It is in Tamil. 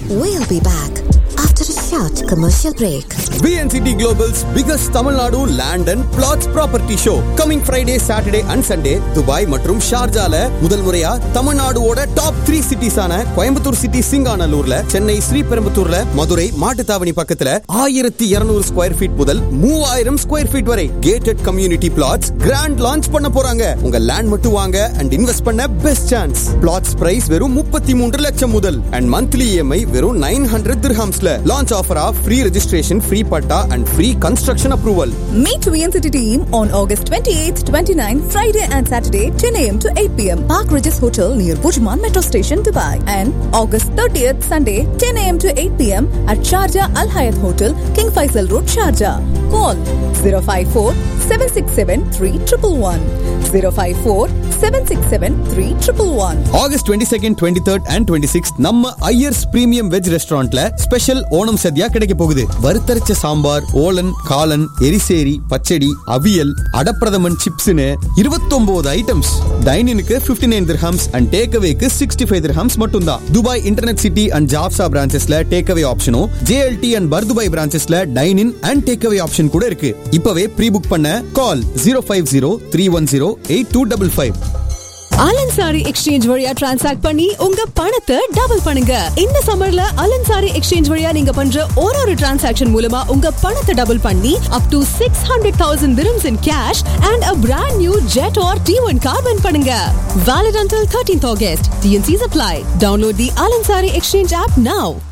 We'll be back after a short commercial break. VNCT Global's biggest Tamil Nadu land and plots property show coming Friday, Saturday and Sunday Dubai மற்றும் ஷார்ஜால முதல் முறையா தமிழ்நாடுவோட டாப் த்ரீ சிட்டிஸான கோயம்புத்தூர் சிட்டி சிங்கானல்லூர்ல சென்னை ஸ்ரீபெரும்புத்தூர்ல மதுரை மாட்டுத்தாவணி பக்கத்துல ஆயிரத்தி இருநூறு ஸ்கொயர் ஃபீட் முதல் மூவாயிரம் ஸ்கொயர் ஃபீட் வரை gated community flats grand launch பண்ண போறாங்க உங்க லேண்ட் மட்டும் வாங்க அண்ட் இன்வெஸ்ட் பண்ண பெஸ்ட் சான்ஸ் பிளாட்ஸ் பிரைஸ் வெறும் முப்பத்தி மூன்று லட்சம் முதல் அண்ட் மந்த்லி இஎம்ஐ வெறும் நைன் ஹண்ட்ரட் திர்ஹாம்ஸ்ல லான்ச் ஆஃபரா free registration free patta and free construction approval Meet VNCT team on August 28th, 29th, Friday and Saturday, 10 a.m. to 8 p.m. Park Regis Hotel near Bujman Metro Station, Dubai. And August 30th, Sunday, 10 a.m. to 8 p.m. at Sharjah Al Hayat Hotel, King Faisal Road, Sharjah. Call 054 767 3111. 054 767 3111. August twenty second twenty third and twenty six நம்ம ஐயர்ஸ் பிரீமியம் வெஜ் ரெஸ்டாரண்ட்ல ஸ்பெஷல் ஓணம் சத்யா கிடைக்க போகுது வறுத்தரைச்ச சாம்பார் ஓலன் காளான் எரிசேரி பச்சடி அவியல் அடப்பிரதமன் சிப்ஸ்னு இருபத்தொன்பது ஐட்டம்ஸ் டைனினுக்கு fifty nine dirhams and take அவேக்கு சிக்ஸ்டி ஃபைவ் திர்ஹம்ஸ் மட்டும் தான் Dubai internet city and Jafza பிரான்ச்சஸ்ல டேக் அவே ஆப்ஷனும் ஜேஎல்டி அண்ட் பர்துபாய் பிரான்ச்சஸ்ல dine in and take away option கூட இருக்கு இப்பவே ப்ரீ புக் பண்ண call zero five zero three one zero eight two double five Al Ansari exchange வழியா டிரான்சாக்ட் பண்ணி உங்க பணத்தை டபுள் பண்ணுங்க இந்த சம்மர்ல அலன்சாரி எக்ஸ்சேஞ்ச் வழியா நீங்க பண்ற ஒரு ஒரு டிரான்சாக்ஷன் மூலமா உங்க பணத்தை டபுள் பண்ணி up to six hundred thousand dirhams in cash and a brand new jet or T1 car win பண்ணுங்க valid until 13th August TNC's apply download the Alansari exchange app now